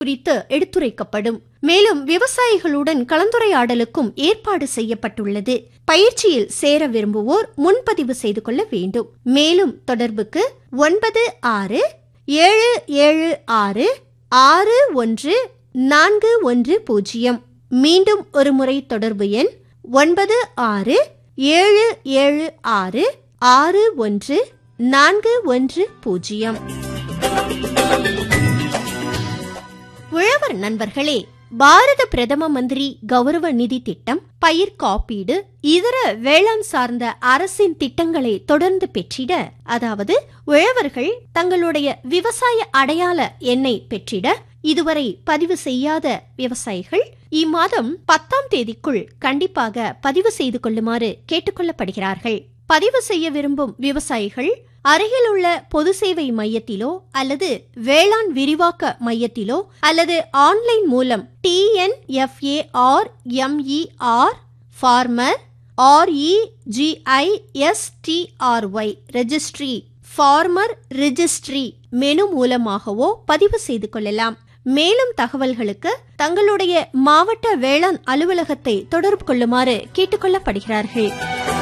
குறித்து எடுத்துரைக்கப்படும் மேலும் விவசாயிகளுடன் கலந்துரையாடலுக்கும் ஏற்பாடு செய்யப்பட்டுள்ளது பயிற்சியில் சேர விரும்புவோர் முன்பதிவு செய்து கொள்ள வேண்டும் மேலும் தொடர்புக்கு ஒன்பது ஆறு ஏழு ஏழு ஆறு ஆறு ஒன்று நான்கு ஒன்று பூஜ்ஜியம் மீண்டும் ஒரு முறை தொடர்பு எண் ஒன்பது ஆறு ஏழு ஏழு ஆறு ஆறு ஒன்று நான்கு ஒன்று பூஜ்ஜியம் உழவர் நண்பர்களே பாரத பிரதம மந்திரி கௌரவ நிதி திட்டம் பயிர் காப்பீடு இதர வேளாண் சார்ந்த அரசின் திட்டங்களை தொடர்ந்து பெற்றிட அதாவது உழவர்கள் தங்களுடைய விவசாய அடையாள எண்ணை பெற்றிட இதுவரை பதிவு செய்யாத விவசாயிகள் இம்மாதம் பத்தாம் தேதிக்குள் கண்டிப்பாக பதிவு செய்து கொள்ளுமாறு கேட்டுக்கொள்ளப்படுகிறார்கள் பதிவு செய்ய விரும்பும் விவசாயிகள் அருகிலுள்ள பொது சேவை மையத்திலோ அல்லது வேளாண் விரிவாக்க மையத்திலோ அல்லது ஆன்லைன் மூலம் டிஎன்எஃப்ஏஆர் MER farmer ஆர்இஜிஐஎஸ்டிஆர்ஒய் registry farmer registry menu மூலமாகவோ பதிவு செய்து கொள்ளலாம் மேலும் தகவல்களுக்கு தங்களுடைய மாவட்ட வேளாண் அலுவலகத்தை தொடர்பு கொள்ளுமாறு கேட்டுக்கொள்ளப்படுகிறார்கள்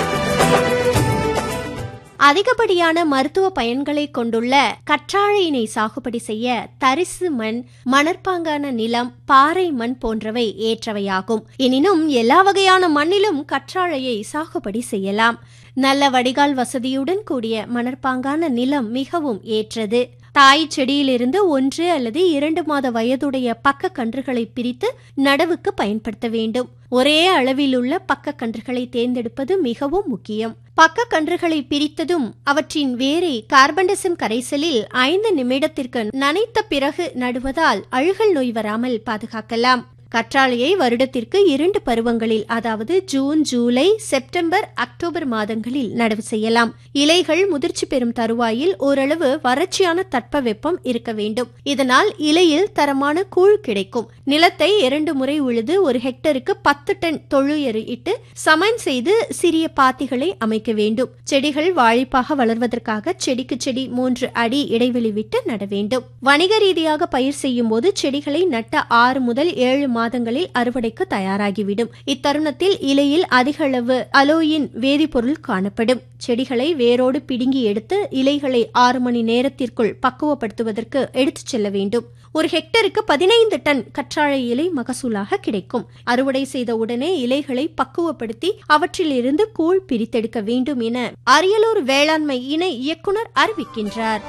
அதிகப்படியான மருத்துவ பயன்களை கொண்டுள்ள கற்றாழையினை சாகுபடி செய்ய தரிசு மண் மணற்பாங்கான நிலம் பாறை மண் போன்றவை ஏற்றவையாகும் எனினும் எல்லா வகையான மண்ணிலும் கற்றாழையை சாகுபடி செய்யலாம் நல்ல வடிகால் வசதியுடன் கூடிய மணற்பாங்கான நிலம் மிகவும் ஏற்றது தாய் செடியிலிருந்து ஒன்று அல்லது இரண்டு மாத வயதுடைய பக்க கன்றுகளை பிரித்து நடவுக்கு பயன்படுத்த வேண்டும் ஒரே அளவில் உள்ள பக்க கன்றுகளை தேர்ந்தெடுப்பது மிகவும் முக்கியம் பக்க கன்றுகளை பிரித்ததும் அவற்றின் வேரை கார்பன்டசம் கரைசலில் ஐந்து நிமிடத்திற்கு நனைத்த பிறகு நடுவதால் அழுகல் நோய் வராமல் பாதுகாக்கலாம் கற்றாழையை வருடத்திற்கு இரண்டு பருவங்களில் அதாவது ஜூன் ஜூலை செப்டம்பர் அக்டோபர் மாதங்களில் நடவு செய்யலாம் இலைகள் முதிர்ச்சி பெறும் தருவாயில் ஓரளவு வறட்சியான தட்பவெப்பம் இருக்க வேண்டும் இதனால் இலையில் தரமான கூழ் கிடைக்கும் நிலத்தை இரண்டு முறை உழுது ஒரு ஹெக்டருக்கு பத்து டன் தொழு எரு இட்டு சமன் செய்து சிறிய பாத்திகளை அமைக்க வேண்டும் செடிகள் வாழிப்பாக வளர்வதற்காக செடிக்கு செடி மூன்று அடி இடைவெளி விட்டு நட வேண்டும் வணிக ரீதியாக பயிர் செய்யும் போது செடிகளை நட்ட ஆறு முதல் ஏழு மாதங்களில் அறுவடைக்கு தயாராகிவிடும் இத்தருணத்தில் இலையில் அதிக அளவு அலோயின் வேதிப்பொருள் காணப்படும் செடிகளை வேரோடு பிடுங்கி எடுத்து இலைகளை ஆறு மணி நேரத்திற்குள் பக்குவப்படுத்துவதற்கு எடுத்துச் செல்ல வேண்டும் ஒரு ஹெக்டருக்கு பதினைந்து டன் கற்றாழை இலை மகசூலாக கிடைக்கும் அறுவடை செய்த உடனே இலைகளை பக்குவப்படுத்தி அவற்றிலிருந்து கூழ் பிரித்தெடுக்க வேண்டும் என அரியலூர் வேளாண்மை இணை இயக்குனர் அறிவிக்கின்றார்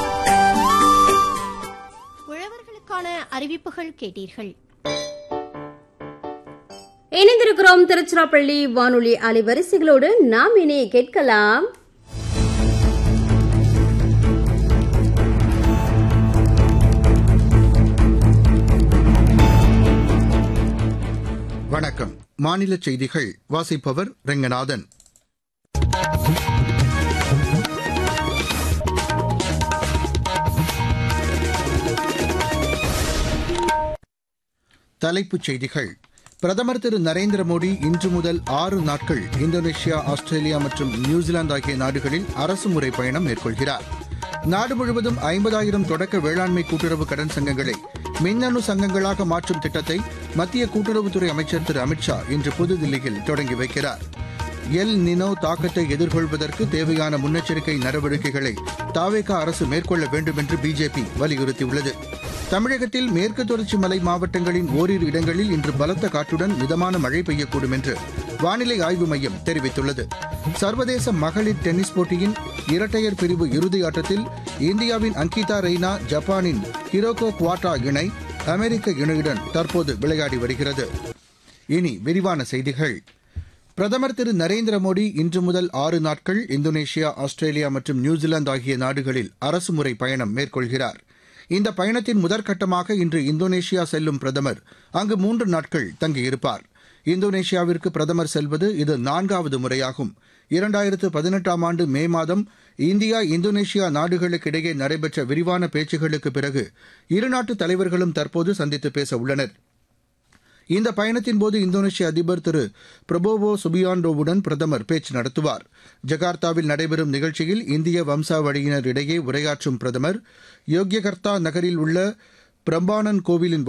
உழவர்களுக்கான அறிவிப்புகள் கேட்டீர்கள் இணைந்திருக்கிறோம் திருச்சிராப்பள்ளி வானொலி அலைவரிசைகளோடு நாம் இனி கேட்கலாம் வணக்கம் மாநில செய்திகள் வாசிப்பவர் ரெங்கநாதன் தலைப்புச் செய்திகள் பிரதமர் திரு நரேந்திர மோடி இன்று முதல் ஆறு நாட்கள் இந்தோனேஷியா ஆஸ்திரேலியா மற்றும் நியூசிலாந்து ஆகிய நாடுகளில் அரசுமுறை பயணம் மேற்கொள்கிறார் நாடு முழுவதும் ஐம்பதாயிரம் தொடக்க வேளாண்மை கூட்டுறவு கடன் சங்கங்களை மின்னணு சங்கங்களாக மாற்றும் திட்டத்தை மத்திய கூட்டுறவுத்துறை அமைச்சர் திரு அமித்ஷா இன்று புதுதில்லியில் தொடங்கி வைக்கிறார் எல் நினோ தாக்கத்தை எதிர்கொள்வதற்கு தேவையான முன்னெச்சரிக்கை நடவடிக்கைகளை தாவேகா அரசு மேற்கொள்ள வேண்டும் என்று பிஜேபி வலியுறுத்தியுள்ளது தமிழகத்தில் மேற்கு தொடர்ச்சி மலை மாவட்டங்களின் ஓரிரு இடங்களில் இன்று பலத்த காற்றுடன் மிதமான மழை பெய்யக்கூடும் என்று வானிலை ஆய்வு மையம் தெரிவித்துள்ளது சர்வதேச மகளிர் டென்னிஸ் போட்டியின் இரட்டையர் பிரிவு இறுதி ஆட்டத்தில் இந்தியாவின் அங்கிதா ரெய்னா ஜப்பானின் ஹிரோகோ குவாட்டா இணை அமெரிக்க இணையுடன் தற்போது விளையாடி வருகிறது இனி விரிவான செய்திகள் பிரதமர் திரு நரேந்திர மோடி இன்று முதல் ஆறு நாட்கள் இந்தோனேஷியா ஆஸ்திரேலியா மற்றும் நியூசிலாந்து ஆகிய நாடுகளில் அரசுமுறை பயணம் மேற்கொள்கிறார் இந்த பயணத்தின் முதற்கட்டமாக இன்று இந்தோனேஷியா செல்லும் பிரதமர் அங்கு மூன்று நாட்கள் தங்கியிருப்பார் இந்தோனேஷியாவிற்கு பிரதமர் செல்வது இது நான்காவது முறையாகும் இரண்டாயிரத்து பதினெட்டாம் ஆண்டு மே மாதம் இந்தியா இந்தோனேஷியா நாடுகளுக்கிடையே நடைபெற்ற விரிவான பேச்சுகளுக்கு பிறகு இருநாட்டு தலைவர்களும் தற்போது சந்தித்து பேச உள்ளனர் இந்த பயணத்தின்போது இந்தோனேஷிய அதிபர் திரு பிரபோவோ சுபியாண்டோவுடன் பிரதமர் பேச்சு நடத்துவார் ஜகார்த்தாவில் நடைபெறும் நிகழ்ச்சியில் இந்திய வம்சாவளியினர் இடையே உரையாற்றும் பிரதமர் யோக்யகர்த்தா நகரில் உள்ள பிரம்பானன் கோவிலின்